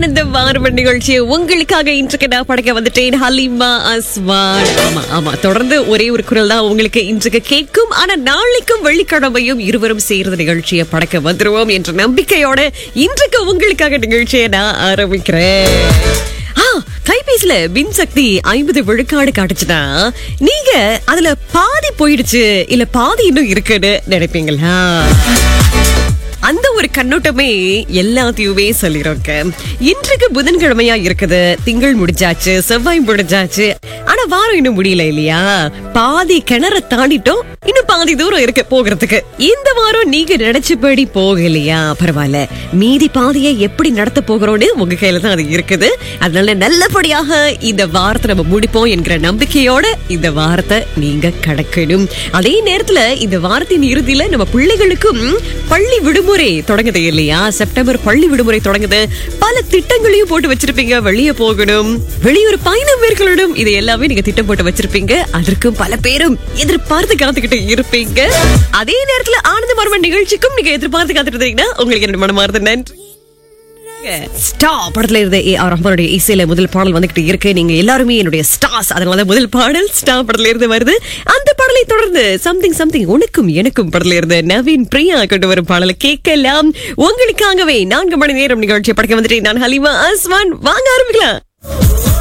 ஆனந்தம் வாரமன் நிகழ்ச்சியை உங்களுக்காக இன்றைக்கு நான் படைக்க வந்துட்டேன் ஹலிமா அஸ்வான் ஆமா ஆமா தொடர்ந்து ஒரே ஒரு குரல் தான் உங்களுக்கு இன்றைக்கு கேட்கும் ஆனா நாளைக்கும் வெள்ளிக்கிழமையும் இருவரும் சேர்ந்த நிகழ்ச்சியை படைக்க வந்துருவோம் என்ற நம்பிக்கையோட இன்றைக்கு உங்களுக்காக நிகழ்ச்சியை நான் ஆரம்பிக்கிறேன் ஆ, கைபேசியில மின் சக்தி ஐம்பது விழுக்காடு காட்டுச்சுன்னா நீங்க அதுல பாதி போயிடுச்சு இல்ல பாதி இன்னும் இருக்குன்னு நினைப்பீங்களா அந்த ஒரு கண்ணோட்டமே எல்லாத்தையுமே சொல்லிருக்க இன்றைக்கு புதன்கிழமையா இருக்குது திங்கள் முடிஞ்சாச்சு செவ்வாய் முடிஞ்சாச்சு ஆனா வாரம் இன்னும் முடியல இல்லையா பாதி கிணற தாண்டிட்டோம் இன்னும் பாதி தூரம் இருக்கு போகிறதுக்கு இந்த வாரம் நீங்க நினைச்சபடி போகலையா பரவாயில்ல மீதி பாதியை எப்படி நடத்த போகிறோம்னு உங்க கையில தான் அது இருக்குது அதனால நல்லபடியாக இந்த வாரத்தை நம்ம முடிப்போம் என்கிற நம்பிக்கையோட இந்த வாரத்தை நீங்க கடக்கணும் அதே நேரத்துல இந்த வாரத்தின் இறுதியில நம்ம பிள்ளைகளுக்கும் பள்ளி விடுமுறை தொடங்குது இல்லையா செப்டம்பர் பள்ளி விடுமுறை தொடங்குது பல திட்டங்களையும் போட்டு வச்சிருப்பீங்க வெளியே போகணும் வெளியூர் பயணம் மேற்கொள்ளணும் இது எல்லாமே நீங்க திட்டம் போட்டு வச்சிருப்பீங்க அதற்கும் பல பேரும் எதிர்பார்த்து காத்துக்கிட்டு இருப்பீங்க அதே நேரத்துல ஆனந்த மர்ம நிகழ்ச்சிக்கும் நீங்க எதிர்பார்த்து காத்துட்டு இருந்தீங்கன்னா உங்களுக்கு என்னோட மனமார்ந்த நன்றி ஸ்டா படத்துல இருந்த ஏ ஆர் ரஹ்மானுடைய இசையில முதல் பாடல் வந்துகிட்டு இருக்கு நீங்க எல்லாருமே என்னுடைய ஸ்டார்ஸ் அதனால முதல் பாடல் ஸ்டா படத்துல இருந்து வருது அந்த பாடலை தொடர்ந்து சம்திங் சம்திங் உனக்கும் எனக்கும் படத்துல இருந்து நவீன் பிரியா கொண்டு வரும் பாடலை கேட்கலாம் உங்களுக்காகவே நான்கு மணி நேரம் நிகழ்ச்சி படைக்க வந்துட்டேன் நான் ஹலிமா அஸ்வான் வாங்க ஆரம்பிக்கலாம்